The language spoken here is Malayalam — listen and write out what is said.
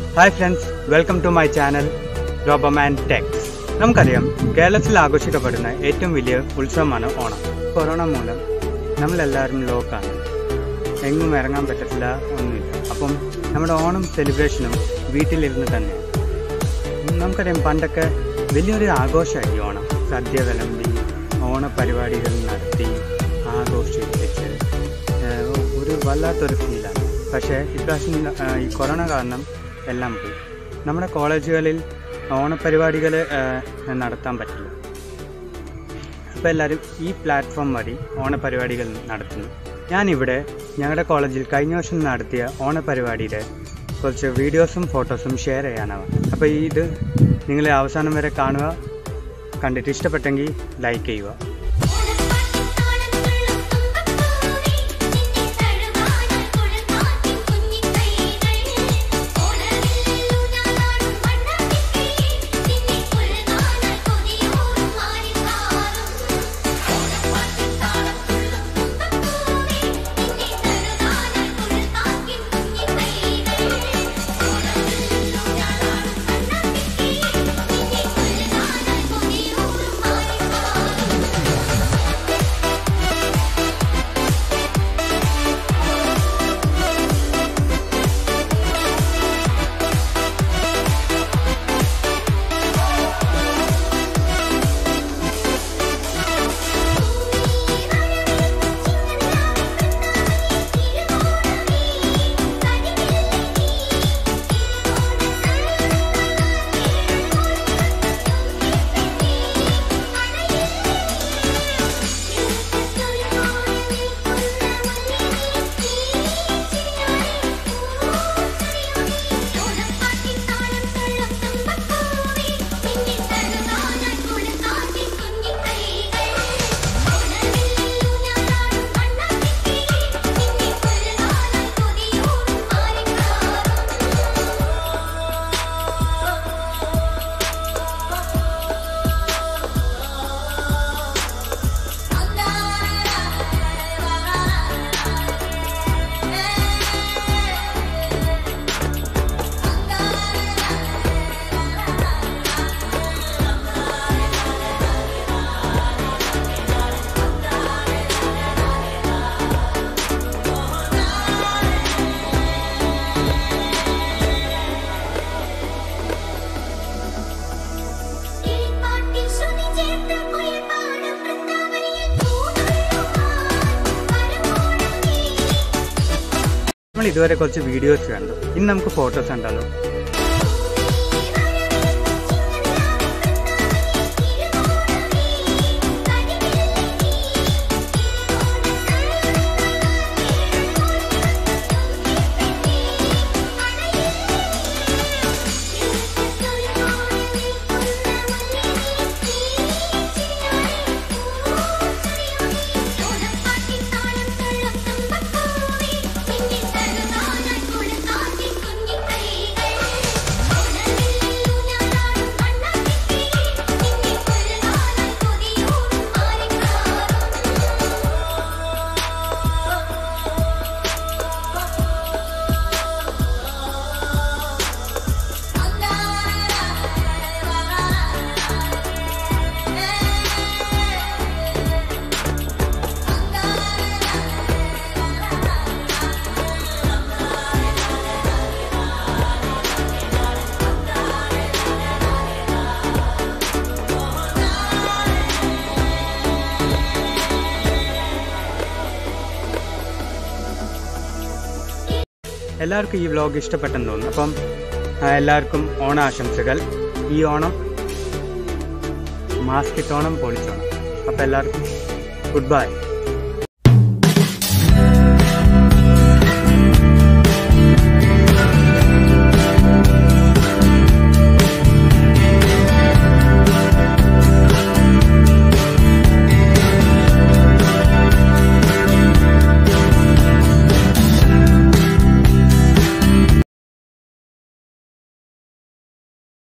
hi friends welcome to my channel Roboman Techs നമുക്കറിയാം കേരളത്തിൽ ആഘോഷിക്കപ്പെടുന്ന ഏറ്റവും വലിയ ഉത്സവമാണ് ഓണം കൊറോണ മൂലം നമ്മളെല്ലാവരും ലോക്കാണ് എങ്ങും ഇറങ്ങാൻ പറ്റത്തില്ല ഒന്നുമില്ല അപ്പം നമ്മുടെ ഓണം സെലിബ്രേഷനും വീട്ടിലിരുന്ന് തന്നെയാണ് നമുക്കറിയാം പണ്ടൊക്കെ വലിയൊരു ആഘോഷമായി ഓണം സദ്യ വിളമ്പി ഓണപരിപാടികൾ നടത്തി ആഘോഷിപ്പിച്ച് ഏഹ് ഒരു വല്ലാത്തൊരു ഫീലാണ് പക്ഷേ ഇപ്രാവശ്യം ഏഹ് ഈ കൊറോണ കാരണം എല്ലാം പോയി നമ്മുടെ കോളേജുകളിൽ ഓണപരിപാടികൾ ഏഹ് നടത്താൻ പറ്റില്ല അപ്പോൾ എല്ലാവരും ഈ പ്ലാറ്റ്ഫോം വഴി ഓണപരിപാടികൾ നടത്തുന്നു ഞാനിവിടെ ഞങ്ങളുടെ കോളേജിൽ കഴിഞ്ഞ വർഷം നടത്തിയ ഓണപരിപാടിയുടെ കുറച്ച് വീഡിയോസും ഫോട്ടോസും ഷെയർ ചെയ്യാനാവാം അപ്പോൾ ഇത് നിങ്ങൾ അവസാനം വരെ കാണുക കണ്ടിട്ട് ഇഷ്ടപ്പെട്ടെങ്കിൽ ലൈക്ക് ചെയ്യുക നമ്മൾ ഇതുവരെ കുറച്ച് വീഡിയോസ് കണ്ടു ഇനി നമുക്ക് ഫോട്ടോസ് കണ്ടാലോ എല്ലാവർക്കും ഈ വ്ലോഗ് ഇഷ്ടപ്പെട്ടെന്ന് തോന്നുന്നു അപ്പം ആ, എല്ലാവർക്കും ഓണാശംസകൾ ഈ ഓണം മാസ്കിട്ടോണം പൊളിച്ചോണം അപ്പം എല്ലാവർക്കും ഗുഡ് ബൈ